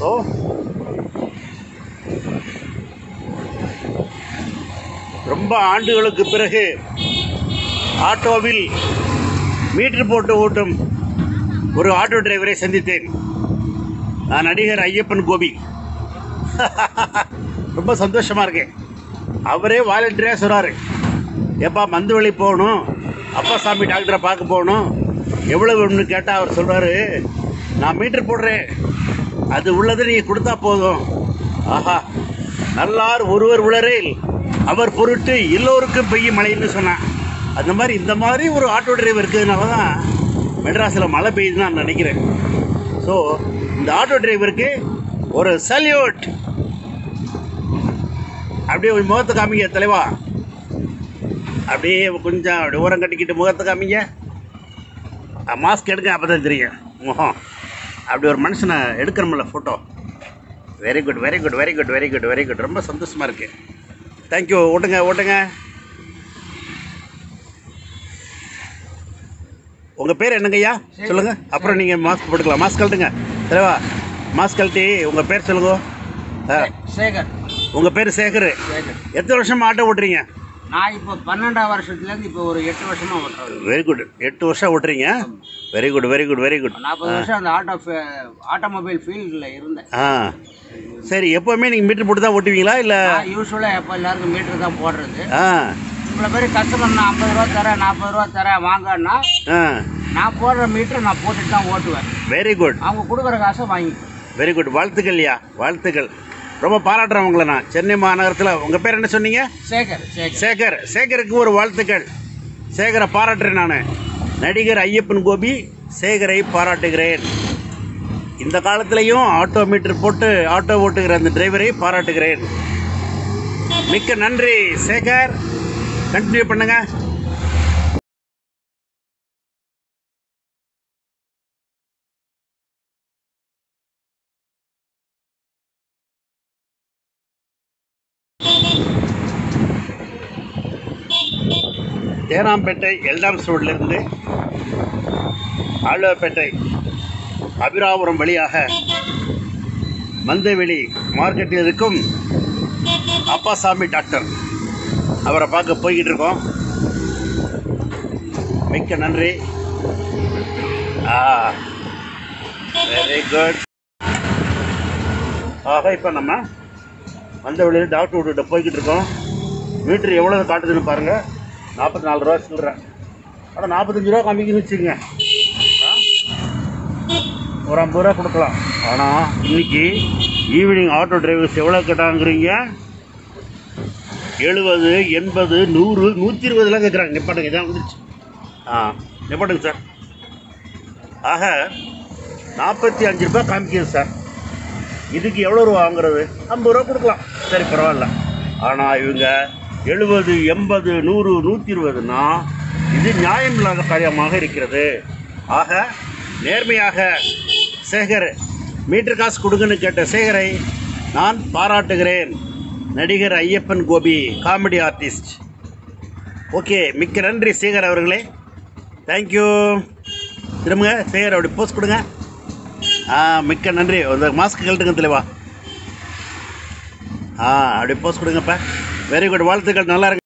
ஓ ரொம்ப ஆண்டுகளுக்கு பிறகு ஆட்டோவில் மீட்டர் போட்டு ஓட்டும் ஒரு ஆட்டோ டிரைவரை சந்தித்தேன் நான் நடிகர் ஐயப்பன் கோபி ரொம்ப சந்தோஷமாக இருக்கேன் அவரே வாலண்டியராக சொல்கிறாரு ஏப்பா மந்துவெளி போகணும் அப்பா சாமி டாக்டரை பார்க்க போகணும் எவ்வளோ வேணும்னு கேட்டால் அவர் சொல்கிறாரு நான் மீட்டர் போடுறேன் அது உள்ளதை நீங்கள் கொடுத்தா போதும் ஆஹா நல்லார் ஒருவர் உளரேல் அவர் பொருட்டு எல்லோருக்கும் பெய்யும் மழைன்னு சொன்னான் அந்த மாதிரி இந்த மாதிரி ஒரு ஆட்டோ டிரைவர் இருக்கிறதுனால தான் மெட்ராஸில் மழை பெய்யுதுன்னு நான் நினைக்கிறேன் ஸோ இந்த ஆட்டோ டிரைவருக்கு ஒரு சல்யூட் அப்படியே ஒரு முகத்தை காமிங்க தலைவா அப்படியே கொஞ்சம் அப்படி ஓரம் கட்டிக்கிட்டு முகத்தை காமிங்க மாஸ்க் எடுங்க அப்போ தான் தெரியும் முகம் அப்படி ஒரு மனுஷனை எடுக்கிறோம்ல photo very good very good very good very good very good ரொம்ப சந்தோஷமாக இருக்கு தேங்க்யூ ஓட்டுங்க ஓட்டுங்க உங்கள் பேர் என்னங்கய்யா சொல்லுங்கள் அப்புறம் நீங்கள் மாஸ்க் போட்டுக்கலாம் மாஸ்க் கழட்டுங்க தலைவா மாஸ்க் கழட்டி உங்கள் பேர் சொல்லுங்க ஆ சேகர் உங்கள் பேர் சேகர் சேகர் எத்தனை வருஷமா ஆட்டோ ஓட்டுறீங்க நான் இப்போ பன்னெண்டாம் வருஷத்துலேருந்து இப்போ ஒரு எட்டு வருஷமா ஓட்டுறேன் வெரி குட் எட்டு வருஷம் ஓட்டுறீங்க very good very good very good நாற்பது வருஷம் அந்த ஆட்டோ ஆட்டோமொபைல் ஃபீல்டில் இருந்தேன் ஆ சரி எப்போவுமே நீங்கள் மீட்டர் போட்டு தான் ஓட்டுவீங்களா இல்லை நான் யூஸ்வலாக எப்போ எல்லாருக்கும் மீட்டர் தான் போடுறது ஆ இவ்வளோ பேர் கஸ்டமர் நான் ஐம்பது ரூபா தரேன் நாற்பது ரூபா தரேன் வாங்கன்னா ஆ நான் போடுற மீட்டரை நான் போட்டுட்டு தான் ஓட்டுவேன் வெரி குட் அவங்க கொடுக்குற காசை வாங்கிக்குவேன் வெரி குட் வாழ்த்துக்கள்யா வாழ்த்துக்கள் ரொம்ப பாராட்டுறேன் உங்களை நான் சென்னை மாநகரத்தில் உங்கள் பேர் என்ன சொன்னீங்க சேகர் சேகர் சேகர் சேகருக்கு ஒரு வாழ்த்துக்கள் சேகரை பாராட்டுறேன் நான் நடிகர் ஐயப்பன் கோபி சேகரை பாராட்டுகிறேன் இந்த காலத்திலையும் ஆட்டோ மீட்டர் போட்டு ஆட்டோ ஓட்டுகிற அந்த டிரைவரை பாராட்டுகிறேன் மிக்க நன்றி சேகர் கண்டினியூ பண்ணுங்க தேனாம்பேட்டை எல்டாம்ஸ் ரோட்லேருந்து ஆழ்வார்பேட்டை அபிராபுரம் வழியாக மந்தவெளி மார்க்கெட்டில் இருக்கும் அப்பாசாமி டாக்டர் அவரை பார்க்க போய்கிட்டு இருக்கோம் மிக்க நன்றி ஆ வெரி குட் ஆக இப்போ நம்ம மந்தவெளியில் டாக்டர் விட்டுட்டு போய்கிட்டு இருக்கோம் மீட்ரு எவ்வளோ காட்டுதுன்னு பாருங்கள் நாற்பத்தி நாலு ரூபா சொல்கிறேன் ஆனால் நாற்பத்தஞ்சு ரூபா கம்மிக்குன்னு வச்சுக்கோங்க ஆ? ஒரு ஐம்பது ரூபா கொடுக்கலாம் ஆனால் இன்னைக்கு ஈவினிங் ஆட்டோ டிரைவர்ஸ் எவ்வளோ கேட்டாங்கிறீங்க எழுபது எண்பது நூறு நூற்றி இருபதுலாம் கேட்குறாங்க நிப்பாட்டுங்க இதான் வந்துருச்சு ஆ நிப்பாட்டுங்க சார் ஆக நாற்பத்தி அஞ்சு ரூபாய் காமிக்குது சார் இதுக்கு எவ்வளோ ரூபா வாங்குறது ஐம்பது ரூபா கொடுக்கலாம் சரி பரவாயில்ல ஆனால் இவங்க எழுபது எண்பது நூறு நூற்றி இருபதுன்னா இது நியாயமில்லாத காரியமாக இருக்கிறது ஆக நேர்மையாக சேகர் மீட்டர் காசு கொடுங்கன்னு கேட்ட சேகரை நான் பாராட்டுகிறேன் நடிகர் Ayyappan Gopi comedy artist okay மிக்க நன்றி சேகர் அவர்களே தேங்க்யூ திரும்புங்க சேகர் அப்படி போஸ்ட் கொடுங்க ஆ மிக்க நன்றி அந்த மாஸ்க் கழட்டுங்க தலைவா ஆ அப்படி போஸ்ட் கொடுங்கப்பா வெரி குட் வாழ்த்துக்கள் நல்லா இருக்கு